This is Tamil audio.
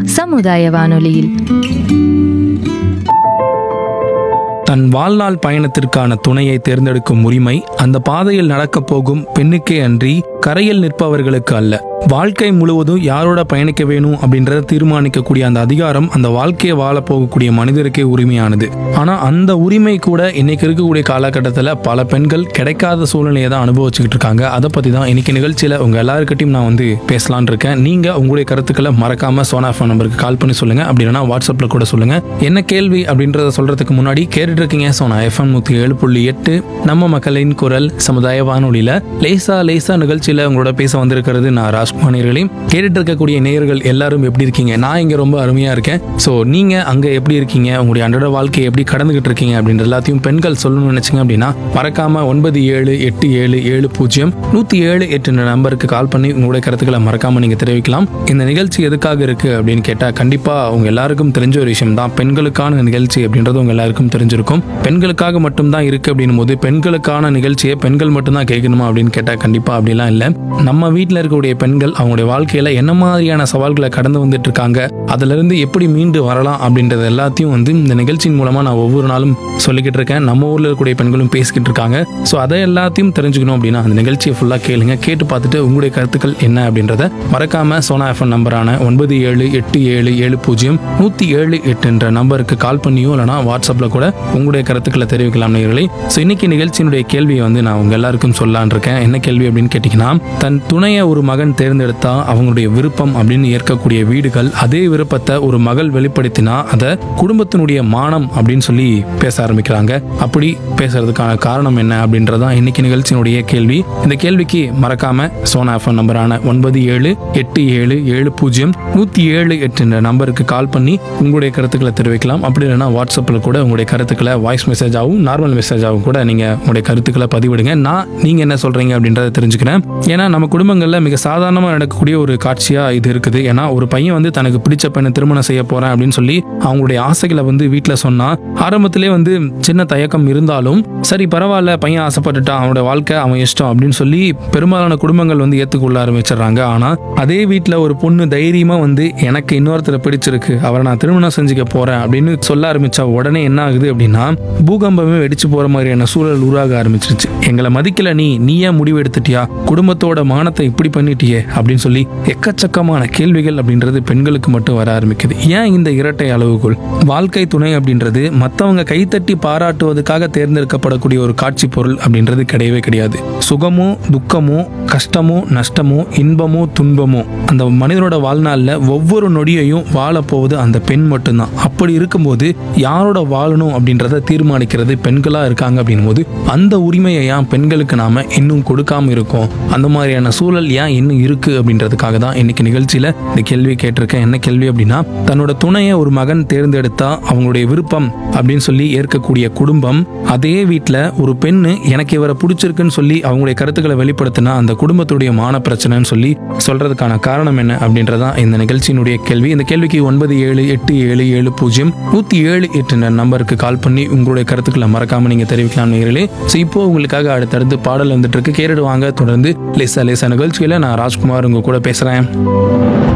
சமுதாய வானொலியில் தன் வாழ்நாள் பயணத்திற்கான துணையை தேர்ந்தெடுக்கும் உரிமை அந்த பாதையில் நடக்கப் போகும் பெண்ணுக்கே அன்றி கரையில் நிற்பவர்களுக்கு அல்ல வாழ்க்கை முழுவதும் யாரோட பயணிக்க வேணும் அப்படின்றத தீர்மானிக்கக்கூடிய அந்த அதிகாரம் அந்த வாழ்க்கையை வாழ போகக்கூடிய மனிதருக்கே உரிமையானது ஆனா அந்த உரிமை கூட இன்னைக்கு இருக்கக்கூடிய காலகட்டத்தில் பல பெண்கள் கிடைக்காத சூழ்நிலையை தான் அனுபவிச்சுக்கிட்டு இருக்காங்க அதை பத்தி தான் இன்னைக்கு நிகழ்ச்சியில உங்க எல்லாருக்கிட்டையும் நான் வந்து பேசலான் இருக்கேன் நீங்க உங்களுடைய கருத்துக்களை மறக்காம சோனா ஃபோன் நம்பருக்கு கால் பண்ணி சொல்லுங்க அப்படி இல்லைன்னா வாட்ஸ்அப்ல கூட சொல்லுங்க என்ன கேள்வி அப்படின்றத சொல்றதுக்கு முன்னாடி கேட்டுட்டு இருக்கீங்க சோனா எஃப்எம் நூத்தி ஏழு புள்ளி எட்டு நம்ம மக்களின் குரல் சமுதாய வானொலியில லேசா லேசா நிகழ்ச்சியில உங்களோட பேச வந்திருக்கிறது நான் ராஜ்குமாரியர்களையும் கேட்டுட்டு இருக்கக்கூடிய நேயர்கள் எல்லாரும் எப்படி இருக்கீங்க நான் இங்க ரொம்ப அருமையா இருக்கேன் ஸோ நீங்க அங்க எப்படி இருக்கீங்க உங்களுடைய அன்றாட வாழ்க்கையை எப்படி கடந்துகிட்டு இருக்கீங்க அப்படின்ற எல்லாத்தையும் பெண்கள் சொல்லணும்னு நினைச்சீங்க அப்படின்னா மறக்காம ஒன்பது ஏழு எட்டு ஏழு ஏழு பூஜ்ஜியம் நூத்தி ஏழு எட்டு நம்பருக்கு கால் பண்ணி உங்களுடைய கருத்துக்களை மறக்காம நீங்க தெரிவிக்கலாம் இந்த நிகழ்ச்சி எதுக்காக இருக்கு அப்படின்னு கேட்டா கண்டிப்பா உங்க எல்லாருக்கும் தெரிஞ்ச ஒரு விஷயம் தான் பெண்களுக்கான நிகழ்ச்சி அப்படின்றது உங்க எல்லாருக்கும் தெரிஞ்சிருக்கும் பெண்களுக்காக மட்டும்தான் இருக்கு அப்படின்னும் போது பெண்களுக்கான நிகழ்ச்சியை பெண்கள் மட்டும்தான் கேட்கணுமா அப்படின்னு கேட்டா கண்டிப்பா அப்படிலாம் இல்லை நம்ம வீட்டில் இருக்கக்கூடிய பெண்கள் அவங்களுடைய வாழ்க்கையில என்ன மாதிரியான சவால்களை கடந்து வந்துட்டு இருக்காங்க அதுல இருந்து எப்படி மீண்டு வரலாம் அப்படின்றது எல்லாத்தையும் வந்து இந்த நிகழ்ச்சியின் மூலமா நான் ஒவ்வொரு நாளும் சொல்லிக்கிட்டு இருக்கேன் நம்ம ஊர்ல இருக்கக்கூடிய பெண்களும் பேசிக்கிட்டு இருக்காங்க ஸோ அதை எல்லாத்தையும் தெரிஞ்சுக்கணும் அப்படின்னா அந்த நிகழ்ச்சியை ஃபுல்லா கேளுங்க கேட்டு பார்த்துட்டு உங்களுடைய கருத்துக்கள் என்ன அப்படின்றத மறக்காம சோனா எஃப்எம் நம்பரான ஒன்பது ஏழு எட்டு ஏழு ஏழு பூஜ்ஜியம் நூத்தி ஏழு எட்டுன்ற நம்பருக்கு கால் பண்ணியோ இல்லைனா வாட்ஸ்அப்ல கூட உங்களுடைய கருத்துக்களை தெரிவிக்கலாம் நேர்களே ஸோ இன்னைக்கு நிகழ்ச்சியினுடைய கேள்வியை வந்து நான் உங்க எல்லாருக்கும் சொல்லலான் இருக்கேன் என்ன கேள்வி அப்படின்னு கேட்டிங்கன்னா தன் துணையை ஒரு மகன் தேர்ந்தெடுத்தா அவங்களுடைய விருப்பம் அப்படின்னு ஏற்கக்கூடிய வீடுகள் அதே விருப்பத்தை ஒரு மகள் வெளிப்படுத்தினா அதை குடும்பத்தினுடைய மானம் அப்படின்னு சொல்லி பேச ஆரம்பிக்கிறாங்க அப்படி பேசுறதுக்கான காரணம் என்ன அப்படின்றதான் இன்னைக்கு நிகழ்ச்சியினுடைய கேள்வி இந்த கேள்விக்கு மறக்காம சோனா எஃப்எம் நம்பரான ஒன்பது ஏழு எட்டு ஏழு ஏழு பூஜ்ஜியம் நூத்தி ஏழு எட்டுன்ற நம்பருக்கு கால் பண்ணி உங்களுடைய கருத்துக்களை தெரிவிக்கலாம் அப்படி இல்லைன்னா வாட்ஸ்அப்பில் கூட உங்களுடைய கருத்துக்களை வாய்ஸ் மெசேஜாகவும் நார்மல் மெசேஜாகவும் கூட நீங்க உங்களுடைய கருத்துக்களை பதிவிடுங்க நான் நீங்க என்ன சொல்றீங்க அப்படின்றத தெரிஞ்சுக்கிறேன் ஏன்னா நம்ம குடும்பங்கள்ல மிக சாதாரணமாக நடக்கக்கூடிய ஒரு காட்சியா இது இருக்குது ஏன்னா ஒரு பையன் வந்து தனக்கு பிடிச்ச பெண்ணை திருமணம் செய்ய போறேன் அப்படின்னு சொல்லி அவங்களுடைய ஆசைகளை வந்து வீட்டில் சொன்னா ஆரம்பத்திலே வந்து சின்ன தயக்கம் இருந்தாலும் சரி பரவாயில்ல பையன் ஆசைப்பட்டுட்டான் அவனோட வாழ்க்கை அவன் இஷ்டம் அப்படின்னு சொல்லி பெரும்பாலான குடும்பங்கள் வந்து ஏற்றுக்கொள்ள ஆரம்பிச்சிடுறாங்க ஆனா அதே வீட்டில் ஒரு பொண்ணு தைரியமா வந்து எனக்கு இன்னொருத்தரை பிடிச்சிருக்கு அவரை நான் திருமணம் செஞ்சுக்க போறேன் அப்படின்னு சொல்ல ஆரம்பிச்சா உடனே என்ன ஆகுது அப்படின்னா பூகம்பமே வெடிச்சு போற மாதிரியான சூழல் உருவாக ஆரம்பிச்சிருச்சு எங்களை மதிக்கல நீ நீ ஏன் முடிவு எடுத்துட்டியா குடும்பத்தோட மானத்தை இப்படி பண்ணிட்டியே அப்படின்னு சொல்லி எக்கச்சக்கமான கேள்விகள் அப்படின்றது பெண்களுக்கு மட்டும் வர ஆரம்பிக்குது ஏன் இந்த இரட்டை அளவுகோல் வாழ்க்கை துணை அப்படின்றது மற்றவங்க கைத்தட்டி பாராட்டுவதற்காக தேர்ந்தெடுக்கப்படக்கூடிய ஒரு காட்சி பொருள் அப்படின்றது கிடையவே கிடையாது சுகமோ துக்கமோ கஷ்டமோ நஷ்டமோ இன்பமோ துன்பமோ அந்த மனிதனோட வாழ்நாளில் ஒவ்வொரு நொடியையும் வாழப் போவது அந்த பெண் மட்டும்தான் அப்படி இருக்கும்போது யாரோட வாழணும் அப்படின்றத தீர்மானிக்கிறது பெண்களா இருக்காங்க அப்படின்னும் போது அந்த உரிமையை ஏன் பெண்களுக்கு நாம இன்னும் கொடுக்காம இருக்கோம் அந்த மாதிரியான சூழல் ஏன் இன்னும் இருக்கு அப்படின்றதுக்காக தான் இன்னைக்கு நிகழ்ச்சியில இந்த கேள்வி கேட்டிருக்கேன் என்ன கேள்வி அப்படின்னா தன்னோட துணையை ஒரு மகன் தேர்ந்தெடுத்தா அவங்களுடைய விருப்பம் அப்படின்னு சொல்லி ஏற்கக்கூடிய குடும்பம் அதே வீட்டில் ஒரு பெண்ணு எனக்கு இவரை பிடிச்சிருக்குன்னு சொல்லி அவங்களுடைய கருத்துக்களை வெளிப்படுத்தினா அந்த குடும்பத்துடைய மான பிரச்சனைன்னு சொல்லி சொல்றதுக்கான காரணம் என்ன அப்படின்றதான் இந்த நிகழ்ச்சியினுடைய கேள்வி இந்த கேள்விக்கு ஒன்பது ஏழு எட்டு ஏழு ஏழு பூஜ்ஜியம் நூத்தி ஏழு எட்டு நம்பருக்கு கால் பண்ணி உங்களுடைய கருத்துக்களை மறக்காம நீங்க தெரிவிக்கலாம் நேர்களே ஸோ இப்போ உங்களுக்காக அடுத்தடுத்து பாடல் வந்துட்டு இருக்கு கேட்டுடுவாங்க தொடர்ந்து லேசா லேசா நிகழ்ச்சியில நான் ராஜ்குமார் உங்க கூட பேசுறேன்